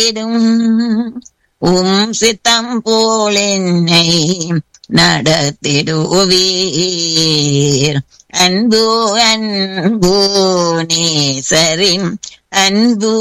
நடத்திடும் உம் சித்தம் போல் என்னை நடத்திடுவீர் அன்பு அன்பு நேசரின் அன்பு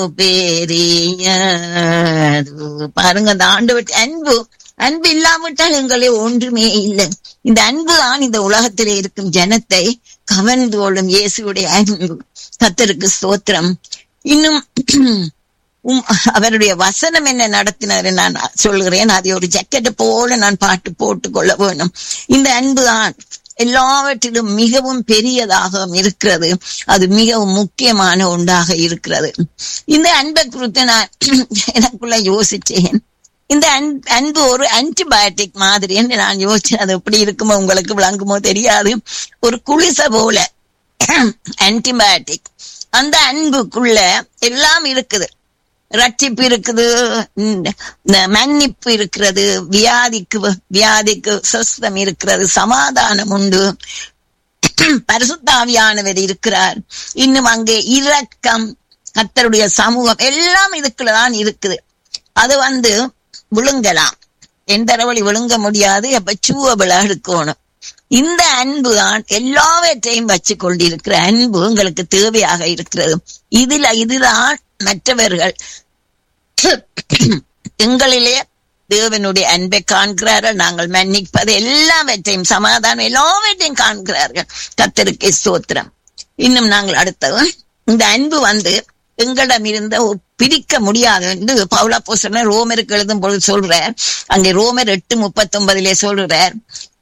பெரியது பாருங்க அந்த ஆண்டு அன்பு அன்பு இல்லாவிட்டால் எங்களே ஒன்றுமே இல்லை இந்த அன்பு தான் இந்த உலகத்திலே இருக்கும் ஜனத்தை கவர்ந்து கொள்ளும் இயேசுடைய அன்பு கத்தருக்கு ஸ்தோத்திரம் இன்னும் உம் அவருடைய வசனம் என்ன நடத்தினார் நான் சொல்கிறேன் அதை ஒரு ஜக்கெட் போல நான் பாட்டு போட்டு கொள்ள வேணும் இந்த அன்பு தான் எல்லாவற்றிலும் மிகவும் பெரியதாக இருக்கிறது அது மிகவும் முக்கியமான ஒன்றாக இருக்கிறது இந்த அன்பை குறித்து நான் எனக்குள்ள யோசிச்சேன் இந்த அன்பு ஒரு ஆன்டிபயோட்டிக் மாதிரி என்று நான் யோசிச்சேன் அது எப்படி இருக்குமோ உங்களுக்கு விளங்குமோ தெரியாது ஒரு குளிச போல ஆன்டிபயோட்டிக் அந்த அன்புக்குள்ள எல்லாம் இருக்குது ரட்சிப்பு இருக்குது மன்னிப்பு இருக்கிறது வியாதிக்கு வியாதிக்கு சொஸ்தம் இருக்கிறது சமாதானம் உண்டு பரிசுத்தாவியானவர் இருக்கிறார் இன்னும் அங்கே இரக்கம் கத்தருடைய சமூகம் எல்லாம் இதுக்குள்ளதான் இருக்குது அது வந்து விழுங்கலாம் எந்த வழி விழுங்க முடியாது அப்ப சூவபிள எடுக்கணும் இந்த அன்பு தான் எல்லாவற்றையும் வச்சு கொண்டிருக்கிற அன்பு உங்களுக்கு தேவையாக இருக்கிறது இதுல இதுதான் மற்றவர்கள் எங்களிலே தேவனுடைய அன்பை காண்கிறார்கள் நாங்கள் மன்னிப்பது எல்லாவற்றையும் சமாதானம் எல்லாவற்றையும் காண்கிறார்கள் கத்தருக்கு சோத்திரம் இன்னும் நாங்கள் அடுத்தது இந்த அன்பு வந்து எங்களிடம் இருந்த பிரிக்க முடியாது என்று பவுலா போசன ரோமருக்கு எழுதும் பொழுது சொல்றார் அங்கே ரோமர் எட்டு முப்பத்தி ஒன்பதிலே சொல்றார்